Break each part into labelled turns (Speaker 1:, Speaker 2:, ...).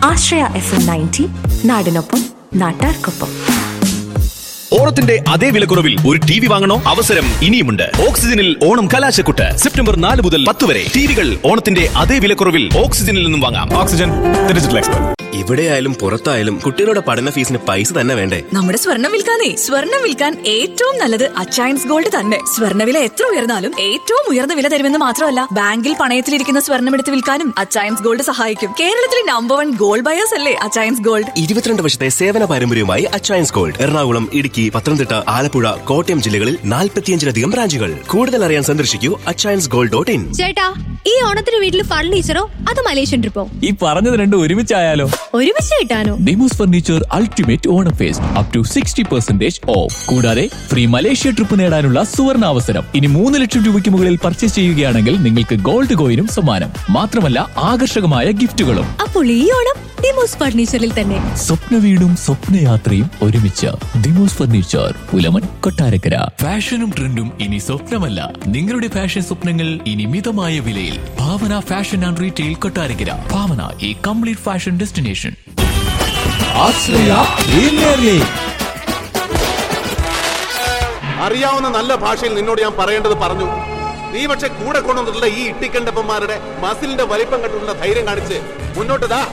Speaker 1: ആശ്രയ F M ninety നാടിനൊപ്പം നാട്ടാർക്കൊപ്പം
Speaker 2: ഓണത്തിന്റെ അതേ വിലക്കുറവിൽ ഒരു ടി വി വാങ്ങണോ അവസരം ഇനിയുമുണ്ട് ഓക്സിജനിൽ ഓണം കലാശക്കുട്ട് സെപ്റ്റംബർ നാല് മുതൽ പത്ത് വരെ ടിവികൾ ഓണത്തിന്റെ അതേ വിലക്കുറവിൽ ഓക്സിജനിൽ നിന്നും വാങ്ങാം
Speaker 3: ഓക്സിജൻ ഡിജിറ്റൽ എക്സ്പെർട്ട്
Speaker 4: ഇവിടെയായാലും പുറത്തായാലും കുട്ടികളുടെ പഠന ഫീസിന് പൈസ തന്നെ വേണ്ടേ
Speaker 5: നമ്മുടെ സ്വർണം വിൽക്കാനേ സ്വർണം വിൽക്കാൻ ഏറ്റവും നല്ലത് അച്ചയൻസ് ഗോൾഡ് തന്നെ സ്വർണ്ണവില എത്ര ഉയർന്നാലും ഏറ്റവും ഉയർന്ന വില തരുമെന്ന് മാത്രമല്ല ബാങ്കിൽ പണയത്തിലിരിക്കുന്ന സ്വർണം എടുത്ത് വിൽക്കാനും അച്ചയൻസ് ഗോൾഡ് സഹായിക്കും കേരളത്തിലെ നമ്പർ വൺ ഗോൾഡ് ബയേഴ്സ് അല്ലേ അച്ചയൻസ് ഗോൾഡ്
Speaker 4: ഇരുപത്തിരണ്ട് വർഷത്തെ സേവന പാരമ്പര്യവുമായി അച്ചയൻസ് ഗോൾഡ് എറണാകുളം ഇടുക്കി പത്തനംതിട്ട ആലപ്പുഴ കോട്ടയം ജില്ലകളിൽ നാൽപ്പത്തിയഞ്ചിലധികം ബ്രാഞ്ചുകൾ കൂടുതൽ അറിയാൻ സന്ദർശിക്കൂ അച്ചയൻസ് ഗോൾഡ് ഡോട്ട് ഇൻ
Speaker 6: ചേട്ടാ ഈ ഓണത്തിന് വീട്ടിൽ ഫർണിച്ചറോ അത് മലേഷ്യൻ ട്രിപ്പോ
Speaker 3: ഈ പറഞ്ഞത് രണ്ടും ഒരുമിച്ചായാലോ
Speaker 6: ഒരുമിച്ച് കിട്ടാനോ
Speaker 3: Dimos furniture ultimate Onam fest up to sixty percentage off കൂടാതെ ഫ്രീ മലേഷ്യ ട്രിപ്പ് നേടാനുള്ള സുവർണ അവസരം ഇനി മൂന്ന് ലക്ഷം രൂപയ്ക്ക് മുകളിൽ പർച്ചേസ് ചെയ്യുകയാണെങ്കിൽ നിങ്ങൾക്ക് ഗോൾഡ് കോയിനും സമ്മാനം മാത്രമല്ല ആകർഷകമായ ഗിഫ്റ്റുകളും
Speaker 6: അപ്പോൾ ഈ ഓണം ഡിമോസ് ഫർണിച്ചറിൽ തന്നെ
Speaker 3: സ്വപ്ന വീടും സ്വപ്നയാത്രയും ഒരുമിച്ച് ദിമോസ് ഫർണിച്ചർ പുലമൻ കൊട്ടാരക്കര ഫാഷനും ട്രെൻഡും ഇനി സ്വപ്നമല്ല നിങ്ങളുടെ ഫാഷൻ സ്വപ്നങ്ങൾ ഇനി മിതമായ വിലയിൽ Bhavana fashion and retail Kottarakkara Bhavana ഈ കംപ്ലീറ്റ് ഫാഷൻ ഡെസ്റ്റിനേഷൻ
Speaker 7: അറിയാവുന്ന നല്ല ഭാഷയിൽ നിന്നോട് ഞാൻ പറയേണ്ടത് പറഞ്ഞു നീ പക്ഷെ കൂടെ കൊണ്ടുവന്നിട്ടുള്ള ഈ ഇട്ടിക്കണ്ടപ്പന്മാരുടെ മസിലിന്റെ വലിപ്പം കണ്ടിട്ടുള്ള ധൈര്യം കാണിച്ച് മുന്നോട്ട് ദാ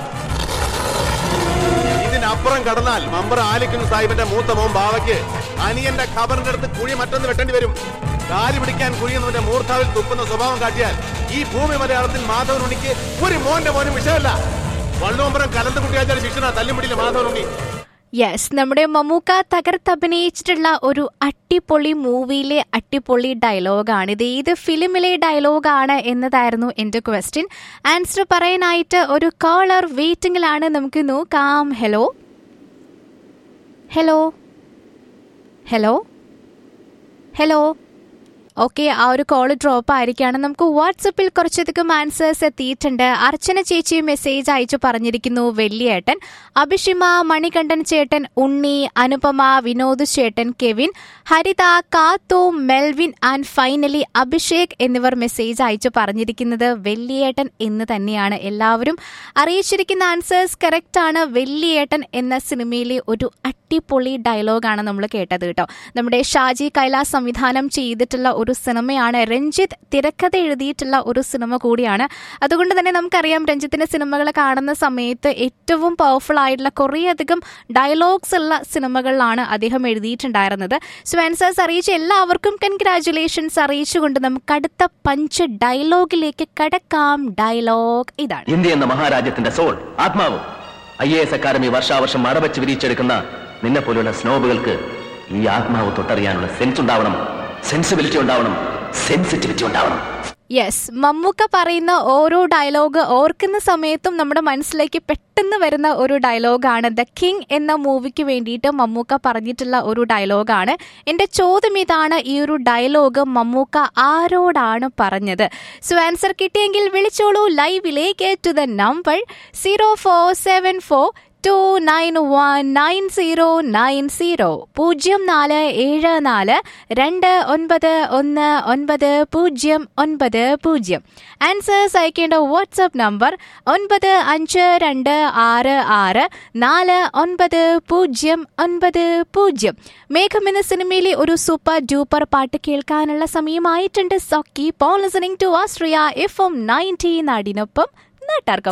Speaker 7: ഇതിനപ്പുറം കടന്നാൽ മമ്പറ ആലിക്കുന്ന സാഹിബിന്റെ മൂത്ത മോൻ ബാവയ്ക്ക് അനിയന്റെ ഖബറിന്റെ അടുത്ത് കുഴി മറ്റൊന്ന് വെട്ടേണ്ടി വരും കാല് പിടിക്കാൻ കുഴിയുന്നവന്റെ മൂർത്താവിൽ തുപ്പുന്ന സ്വഭാവം കാട്ടിയാൽ ഈ ഭൂമി മലയാളത്തിൽ മാധവൻ ഉണ്ണിക്ക് ഒരു മോന്റെ മോനും വിഷയമല്ല വള്ളുവമ്പുറം കലന്ത് കുട്ടിയാച്ചാൽ ശിക്ഷണ തല്ലുമുടിയിലെ മാധവൻ ഉണ്ണി
Speaker 8: യെസ് നമ്മുടെ മമ്മൂക്ക തകർത്തഭിനയിച്ചിട്ടുള്ള ഒരു അട്ടിപ്പൊളി മൂവിയിലെ അട്ടിപ്പൊളി ഡയലോഗാണ് ഇത് ഏത് ഫിലിമിലെ ഡയലോഗാണ് എന്നതായിരുന്നു എൻ്റെ ക്വസ്റ്റ്യൻ ആൻസർ പറയാനായിട്ട് ഒരു കോളർ വെയിറ്റിംഗിലാണ് നമുക്ക് നോക്കാം hello hello hello hello okay ആ ഒരു കോൾ ഡ്രോപ്പ് ആയിരിക്കുകയാണ് നമുക്ക് വാട്സപ്പിൽ കുറച്ചധികം ആൻസേഴ്സ് എത്തിയിട്ടുണ്ട് അർച്ചന ചേച്ചി മെസ്സേജ് അയച്ചു പറഞ്ഞിരിക്കുന്നു വെള്ളിയേട്ടൻ അഭിഷിമ മണികണ്ഠൻ ചേട്ടൻ ഉണ്ണി അനുപമ വിനോദ് ചേട്ടൻ കെവിൻ ഹരിത കാത്തു മെൽവിൻ ആൻഡ് ഫൈനലി അഭിഷേക് എന്നിവർ മെസ്സേജ് അയച്ചു പറഞ്ഞിരിക്കുന്നത് വെള്ളിയേട്ടൻ എന്ന് തന്നെയാണ് എല്ലാവരും അറിയിച്ചിരിക്കുന്ന ആൻസേഴ്സ് കറക്റ്റ് ആണ് വെള്ളിയേട്ടൻ എന്ന സിനിമയിലെ ഒരു അടിപൊളി ഡയലോഗാണ് നമ്മൾ കേട്ടത് കേട്ടോ നമ്മുടെ ഷാജി കൈലാസ് സംവിധാനം ചെയ്തിട്ടുള്ള ഒരു സിനിമയാണ് രഞ്ജിത്ത് തിരക്കഥ എഴുതിയിട്ടുള്ള ഒരു സിനിമ കൂടിയാണ് അതുകൊണ്ട് തന്നെ നമുക്കറിയാം രഞ്ജിത്തിന്റെ സിനിമകൾ കാണുന്ന സമയത്ത് ഏറ്റവും പവർഫുൾ ആയിട്ടുള്ള കുറേയധികം ഡയലോഗ്സ് ഉള്ള സിനിമകളിലാണ് അദ്ദേഹം എഴുതിയിട്ടുണ്ടായിരുന്നത് സോ ആൻസേഴ്സ് അറിയിച്ച എല്ലാവർക്കും കൺഗ്രാറ്റുലേഷൻസ് അറിയിച്ചുകൊണ്ട് നമുക്ക് അടുത്ത പഞ്ച് ഡയലോഗിലേക്ക് കടക്കാം ഡയലോഗ് ഇതാണ്
Speaker 9: ഇന്ത്യ എന്ന മഹാരാജ്യത്തിന്റെ സോൾ ആത്മാവ് ഐ എ എസ് അക്കാദമി വർഷാവർഷം അടവച്ച് വിരിച്ചെടുക്കുന്ന നിന്നെ പോലുള്ള സ്നോബുകൾക്ക് ഈ ആത്മാവ് തൊട്ടറിയാനുള്ള സെൻസ് ഉണ്ടാവണം സെൻസിബിലിറ്റി ഉണ്ടാവണം സെൻസിറ്റിവിറ്റി ഉണ്ടാവണം
Speaker 8: യെസ് മമ്മൂക്ക പറയുന്ന ഓരോ ഡയലോഗ് ഓർക്കുന്ന സമയത്തും നമ്മുടെ മനസ്സിലേക്ക് പെട്ടെന്ന് വരുന്ന ഒരു ഡയലോഗാണ് ദ കിങ് എന്ന മൂവിക്ക് വേണ്ടിയിട്ട് മമ്മൂക്ക പറഞ്ഞിട്ടുള്ള ഒരു ഡയലോഗാണ് എൻ്റെ ചോദ്യം ഇതാണ് ഈ ഒരു ഡയലോഗ് മമ്മൂക്ക ആരോടാണ് പറഞ്ഞത് സോ ആൻസർ കിട്ടിയെങ്കിൽ വിളിച്ചോളൂ ലൈവിലേക്ക് to the number zero four seven four two nine one nine zero nine zero പൂജ്യം നാല് ഏഴ് നാല് രണ്ട് ഒൻപത് ഒന്ന് ഒൻപത് പൂജ്യം ഒൻപത് പൂജ്യം ആൻസേഴ്സ് അയക്കേണ്ട വാട്സപ്പ് നമ്പർ ഒൻപത് അഞ്ച് രണ്ട് ആറ് ആറ് നാല് ഒൻപത് പൂജ്യം ഒൻപത് പൂജ്യം മേഘം എന്ന സിനിമയിലെ ഒരു സൂപ്പർ ഡ്യൂപ്പർ പാട്ട് കേൾക്കാനുള്ള സമയമായിട്ടുണ്ട് സോക്കി പോൾ listening to Austria F M nineteen നാടിനൊപ്പം നാട്ടാർക്കൊപ്പം